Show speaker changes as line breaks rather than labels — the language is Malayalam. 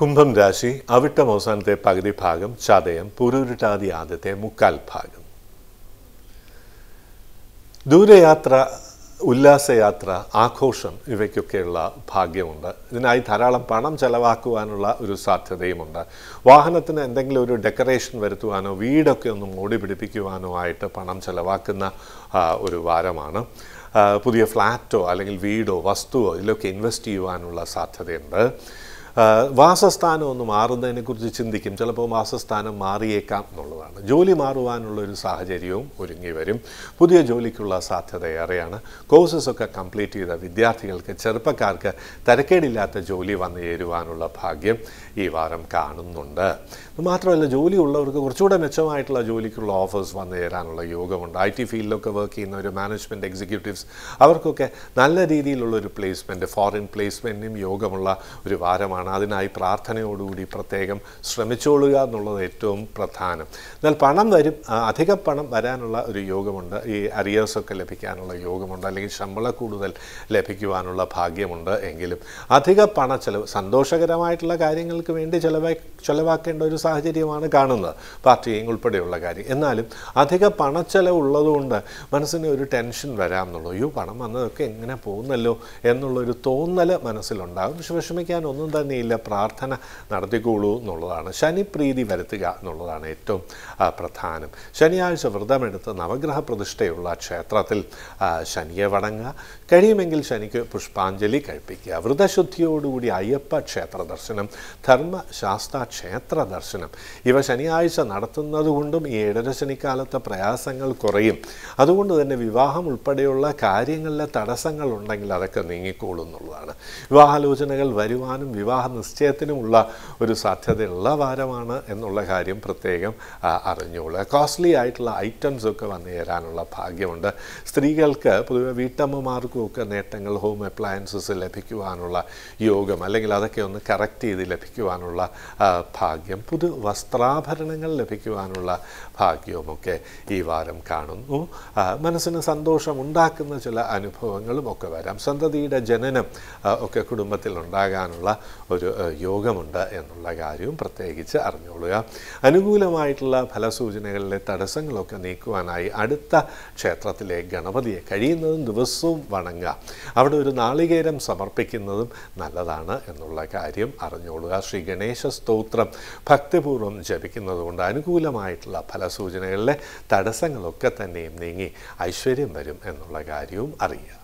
കുംഭം രാശി അവിട്ടം അവസാനത്തെ പകുതി ഭാഗം ചതയം പുരുരുട്ടാതി ആദ്യത്തെ മുക്കാൽ ഭാഗം ദൂരയാത്ര ഉല്ലാസയാത്ര ആഘോഷം ഇവയ്ക്കൊക്കെയുള്ള ഭാഗ്യമുണ്ട് ഇതിനായി ധാരാളം പണം ചെലവാക്കുവാനുള്ള ഒരു സാധ്യതയുമുണ്ട് വാഹനത്തിന് എന്തെങ്കിലും ഒരു ഡെക്കറേഷൻ വരുത്തുവാനോ വീടൊക്കെ ഒന്ന് മോടി പിടിപ്പിക്കുവാനോ ആയിട്ട് പണം ചെലവാക്കുന്ന ആ, ഒരു വാരമാണ് ആ, പുതിയ ഫ്ലാറ്റോ അല്ലെങ്കിൽ വീടോ വസ്തുവോ ഇതിലൊക്കെ ഇൻവെസ്റ്റ് ചെയ്യുവാനുള്ള സാധ്യതയുണ്ട് ആ, വാസസ്ഥാനം ഒന്ന് മാറുന്നതിനെക്കുറിച്ച് ചിന്തിക്കും ചിലപ്പോൾ വാസസ്ഥാനം മാറിയേക്കാം എന്നുള്ളതാണ് ജോലി മാറുവാനുള്ള ഒരു സാഹചര്യവും ഒരുങ്ങി വരും പുതിയ ജോലിക്കുള്ള സാധ്യത ഏറെയാണ് കോഴ്സസ് ഒക്കെ കംപ്ലീറ്റ് ചെയ്ത വിദ്യാർത്ഥികൾക്ക് ചെറുപ്പക്കാർക്ക് തരക്കേടില്ലാത്ത ജോലി വന്നു ചേരുവാനുള്ള ഭാഗ്യം ഈ വാരം കാണുന്നുണ്ട് ഇത് മാത്രമല്ല ജോലി ഉള്ളവർക്ക് കുറച്ചുകൂടെ മെച്ചമായിട്ടുള്ള ജോലിക്കുള്ള ഓഫേഴ്സ് വന്നു ചേരാനുള്ള യോഗമുണ്ട് ഐ ടി ഫീൽഡിലൊക്കെ വർക്ക് ചെയ്യുന്ന ഒരു മാനേജ്മെൻറ്റ് എക്സിക്യൂട്ടീവ്സ് അവർക്കൊക്കെ നല്ല രീതിയിലുള്ള ഒരു പ്ലേസ്മെൻറ്റ് ഫോറിൻ പ്ലേസ്മെൻറ്റിനും യോഗമുള്ള ഒരു വാരമാണ് അതിനായി പ്രാർത്ഥനയോടുകൂടി പ്രത്യേകം ശ്രമിച്ചോളുക എന്നുള്ളത് ഏറ്റവും പ്രധാനം എന്നാൽ പണം വരും ആ, അധിക പണം വരാനുള്ള ഒരു യോഗമുണ്ട് ഈ അരിയേഴ്സൊക്കെ ലഭിക്കാനുള്ള യോഗമുണ്ട് അല്ലെങ്കിൽ ശമ്പള കൂടുതൽ ലഭിക്കുവാനുള്ള ഭാഗ്യമുണ്ട് എങ്കിലും അധിക പണ ചെലവ് സന്തോഷകരമായിട്ടുള്ള കാര്യങ്ങൾക്ക് വേണ്ടി ചെലവാ ചെലവാക്കേണ്ട ഒരു സാഹചര്യമാണ് കാണുന്നത് പാർട്ടിയും ഉൾപ്പെടെയുള്ള കാര്യം എന്നാലും അധിക പണച്ചെലവ് ഉള്ളതുകൊണ്ട് മനസ്സിന് ഒരു ടെൻഷൻ വരാം എന്നുള്ളൂ അയ്യോ പണം വന്നതൊക്കെ എങ്ങനെ പോകുന്നല്ലോ എന്നുള്ളൊരു തോന്നൽ മനസ്സിലുണ്ടാകും പക്ഷെ വിഷമിക്കാൻ ഒന്നും തന്നെയില്ല പ്രാർത്ഥന നടത്തിക്കോളൂ എന്നുള്ളതാണ് ശനിപ്രീതി വരുത്തുക എന്നുള്ളതാണ് ഏറ്റവും ആ, പ്രധാനം ശനിയാഴ്ച വ്രതമെടുത്ത് നവഗ്രഹ പ്രതിഷ്ഠയുള്ള ക്ഷേത്രത്തിൽ ആ, ശനിയെ വണങ്ങുക കഴിയുമെങ്കിൽ ശനിക്ക് പുഷ്പാഞ്ജലി കഴിപ്പിക്കുക വ്രതശുദ്ധിയോടുകൂടി അയ്യപ്പ ക്ഷേത്ര ദർശനം ധർമ്മശാസ്ത്ര ക്ഷേത്ര ദർശനം ഇവ ശനിയാഴ്ച നടത്തുന്നത് കൊണ്ടും ഈ ഏഴര ശനിക്കാലത്തെ പ്രയാസങ്ങൾ കുറയും അതുകൊണ്ട് തന്നെ വിവാഹം ഉൾപ്പെടെയുള്ള കാര്യങ്ങളിലെ തടസ്സങ്ങൾ ഉണ്ടെങ്കിൽ അതൊക്കെ നീങ്ങിക്കോളും എന്നുള്ളതാണ് വിവാഹാലോചനകൾ വരുവാനും വിവാഹ നിശ്ചയത്തിനുമുള്ള ഒരു സാധ്യതയുള്ള വാരമാണ് എന്നുള്ള കാര്യം പ്രത്യേകം ആ, അറിഞ്ഞോളുക കോസ്റ്റ്ലി ആയിട്ടുള്ള ഐറ്റംസ് ഒക്കെ വന്നു ചേരാനുള്ള ഭാഗ്യമുണ്ട് സ്ത്രീകൾക്ക് പൊതുവെ വീട്ടമ്മമാർക്കും ഒക്കെ നേട്ടങ്ങൾ ഹോം അപ്ലയൻസസ് ലഭിക്കുവാനുള്ള യോഗം അല്ലെങ്കിൽ അതൊക്കെ ഒന്ന് കറക്റ്റ് ചെയ്ത് ലഭിക്കുവാനുള്ള ആ, ഭാഗ്യം പുതു വസ്ത്രാഭരണങ്ങൾ ലഭിക്കുവാനുള്ള ഭാഗ്യവുമൊക്കെ ഈ വാരം കാണുന്നു ആ, മനസ്സിന് സന്തോഷം ഉണ്ടാക്കുന്ന ചില അനുഭവങ്ങളും ഒക്കെ വരാം സന്തതിയുടെ ജനനം ആ, ഒക്കെ കുടുംബത്തിൽ ഉണ്ടാകാനുള്ള ഒരു ആ, യോഗമുണ്ട് എന്നുള്ള കാര്യവും പ്രത്യേകിച്ച് അറിഞ്ഞോളുക അനുകൂലമായിട്ടുള്ള ഫലസൂചനകളിലെ തടസ്സങ്ങളൊക്കെ നീക്കുവാനായി അടുത്ത ക്ഷേത്രത്തിലെ ഗണപതിയെ കഴിയുന്നതും ദിവസവും വണങ്ങുക അവിടെ ഒരു നാളികേരം സമർപ്പിക്കുന്നതും നല്ലതാണ് എന്നുള്ള കാര്യം അറിഞ്ഞോളുക ശ്രീ ഗണേശ സ്തോത്രം ഭക്തിപൂർവ്വം ജപിക്കുന്നതുകൊണ്ട് അനുകൂലമായിട്ടുള്ള ഫലസൂചനകളിലെ തടസ്സങ്ങളൊക്കെ തന്നെയും നീങ്ങി ഐശ്വര്യം വരും എന്നുള്ള കാര്യവും അറിയുക